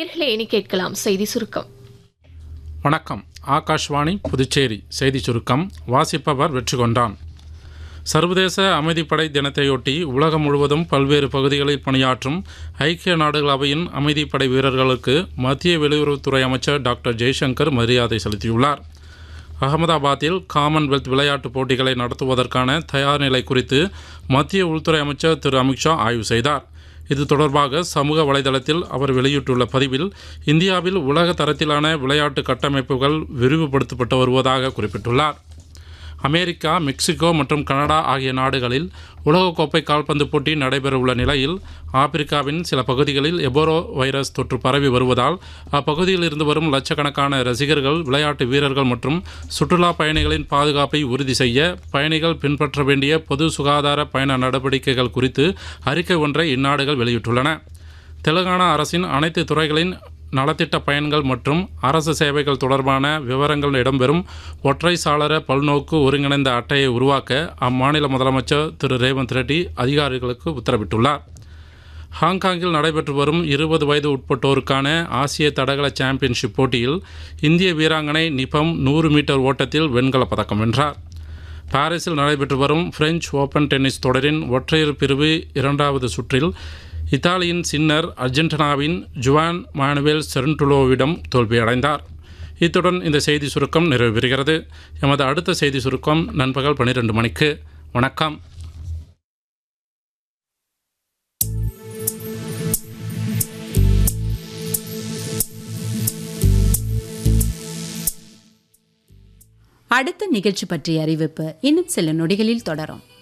நேயர்களே இனி கேட்கலாம் செய்தி சுருக்கம் வணக்கம் ஆகாஷ்வாணி புதுச்சேரி செய்தி சுருக்கம் வாசிப்பவர் வெற்றி கொண்டான் சர்வதேச அமைதிப்படை தினத்தையொட்டி உலகம் முழுவதும் பல்வேறு பகுதிகளில் பணியாற்றும் ஐக்கிய நாடுகள் அவையின் அமைதிப்படை வீரர்களுக்கு மத்திய வெளியுறவுத்துறை அமைச்சர் டாக்டர் ஜெய்சங்கர் மரியாதை செலுத்தியுள்ளார் அகமதாபாத்தில் காமன்வெல்த் விளையாட்டுப் போட்டிகளை நடத்துவதற்கான தயார் நிலை குறித்து மத்திய உள்துறை அமைச்சர் திரு அமித்ஷா ஆய்வு செய்தார் இது தொடர்பாக சமூக வலைதளத்தில் அவர் வெளியிட்டுள்ள பதிவில் இந்தியாவில் உலக தரத்திலான விளையாட்டு கட்டமைப்புகள் விரிவுபடுத்தப்பட்டு வருவதாக குறிப்பிட்டுள்ளார் அமெரிக்கா மெக்சிகோ மற்றும் கனடா ஆகிய நாடுகளில் உலகக்கோப்பை கால்பந்து போட்டி நடைபெறவுள்ள நிலையில் ஆப்பிரிக்காவின் சில பகுதிகளில் எபோரோ வைரஸ் தொற்று பரவி வருவதால் அப்பகுதியில் இருந்து வரும் லட்சக்கணக்கான ரசிகர்கள் விளையாட்டு வீரர்கள் மற்றும் சுற்றுலா பயணிகளின் பாதுகாப்பை உறுதி செய்ய பயணிகள் பின்பற்ற வேண்டிய பொது சுகாதார பயண நடவடிக்கைகள் குறித்து அறிக்கை ஒன்றை இந்நாடுகள் வெளியிட்டுள்ளன தெலுங்கானா அரசின் அனைத்து துறைகளின் நலத்திட்ட பயன்கள் மற்றும் அரசு சேவைகள் தொடர்பான விவரங்கள் இடம்பெறும் ஒற்றை சாளர பல்நோக்கு ஒருங்கிணைந்த அட்டையை உருவாக்க அம்மாநில முதலமைச்சர் திரு ரேவந்த் ரெட்டி அதிகாரிகளுக்கு உத்தரவிட்டுள்ளார் ஹாங்காங்கில் நடைபெற்று வரும் இருபது வயது உட்பட்டோருக்கான ஆசிய தடகள சாம்பியன்ஷிப் போட்டியில் இந்திய வீராங்கனை நிபம் நூறு மீட்டர் ஓட்டத்தில் வெண்கலப் பதக்கம் வென்றார் பாரிஸில் நடைபெற்று வரும் பிரெஞ்சு ஓபன் டென்னிஸ் தொடரின் ஒற்றையர் பிரிவு இரண்டாவது சுற்றில் இத்தாலியின் சின்னர் அர்ஜென்டினாவின் ஜுவான் மானுவேல் செரன்டுலோவிடம் தோல்வியடைந்தார் இத்துடன் இந்த செய்தி சுருக்கம் நிறைவு பெறுகிறது எமது அடுத்த செய்தி சுருக்கம் நண்பகல் பன்னிரெண்டு மணிக்கு வணக்கம் அடுத்த நிகழ்ச்சி பற்றிய அறிவிப்பு இன்னும் சில நொடிகளில் தொடரும்